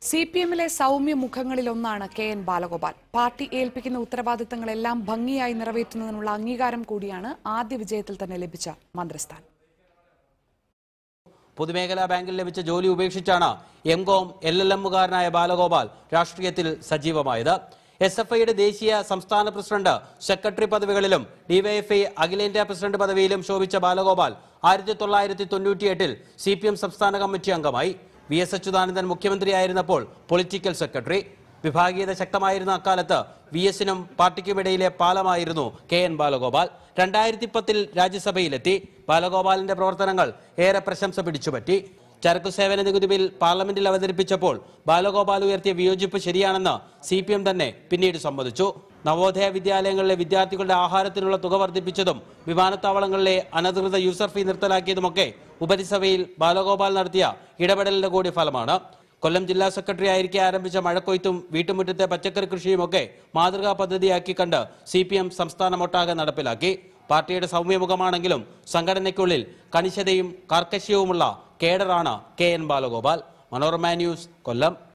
C P എമ്മിലെ സൗമ്യ മുഖങ്ങളിലൊന്നാണ് കെ എൻ ബാലഗോപാൽ പാർട്ടി ഏൽപ്പിക്കുന്ന ഉത്തരവാദിത്തങ്ങളെല്ലാം ഭംഗിയായി നിറവേറ്റുന്നതിനുള്ള അംഗീകാരം കൂടിയാണ് ആദ്യ വിജയത്തിൽ തന്നെ ലഭിച്ച മന്ത്രിസ്ഥാനം പൊതുമേഖലാ ബാങ്കിൽ ലഭിച്ച ജോലി ഉപേക്ഷിച്ചാണ് എം കോം എൽ എൽ എമ്മുകാരനായ ബാലഗോപാൽ രാഷ്ട്രീയത്തിൽ സജീവമായത് എസ് എഫ് ഐയുടെ ദേശീയ സംസ്ഥാന പ്രസിഡന്റ് സെക്രട്ടറി പദവികളിലും ഡിവൈഎഫ്ഐ അഖിലേന്ത്യാ പ്രസിഡന്റ് പദവിയിലും ശോഭിച്ച ബാലഗോപാൽ ആയിരത്തി തൊള്ളായിരത്തി തൊണ്ണൂറ്റിയെട്ടിൽ സി പി എം സംസ്ഥാന കമ്മിറ്റി അംഗമായി വി എസ് അച്യുതാനന്ദൻ മുഖ്യമന്ത്രിയായിരുന്നപ്പോൾ പൊളിറ്റിക്കൽ സെക്രട്ടറി വിഭാഗീയത ശക്തമായിരുന്ന അക്കാലത്ത് വി എസിനും പാർട്ടിക്കുമിടയിലെ പാലമായിരുന്നു കെ എൻ ബാലഗോപാൽ രണ്ടായിരത്തി പത്തിൽ രാജ്യസഭയിലെത്തി ബാലഗോപാലിന്റെ പ്രവർത്തനങ്ങൾ ഏറെ പ്രശംസ പിടിച്ചുപറ്റി ചരക്കു സേവന നികുതി ബിൽ പാർലമെന്റിൽ അവതരിപ്പിച്ചപ്പോൾ ബാലഗോപാൽ ഉയർത്തിയ വിയോജിപ്പ് ശരിയാണെന്ന് സി പി എം തന്നെ പിന്നീട് സമ്മതിച്ചു നവോദയ വിദ്യാലയങ്ങളിലെ വിദ്യാർത്ഥികളുടെ ആഹാരത്തിനുള്ള തുക വർദ്ധിപ്പിച്ചതും വിമാനത്താവളങ്ങളിലെ അനധികൃത യൂസർ ഫീ നിർത്തലാക്കിയതുമൊക്കെ ഉപരിസഭയിൽ ബാലഗോപാൽ നടത്തിയ ഇടപെടലിന്റെ കൂടി ഫലമാണ് കൊല്ലം ജില്ലാ സെക്രട്ടറി ആയിരിക്കെ ആരംഭിച്ച മഴക്കൊയ്ത്തും വീട്ടുമുറ്റത്തെ പച്ചക്കറി കൃഷിയുമൊക്കെ മാതൃകാ പദ്ധതിയാക്കി കണ്ട് സി പി എം സംസ്ഥാനമൊട്ടാകെ നടപ്പിലാക്കി പാർട്ടിയുടെ സൗമ്യമുഖമാണെങ്കിലും സംഘടനയ്ക്കുള്ളിൽ കണിശതയും കാർക്കശ്യവുമുള്ള കേഡറാണ് K N Balagopal Manorama news കൊല്ലം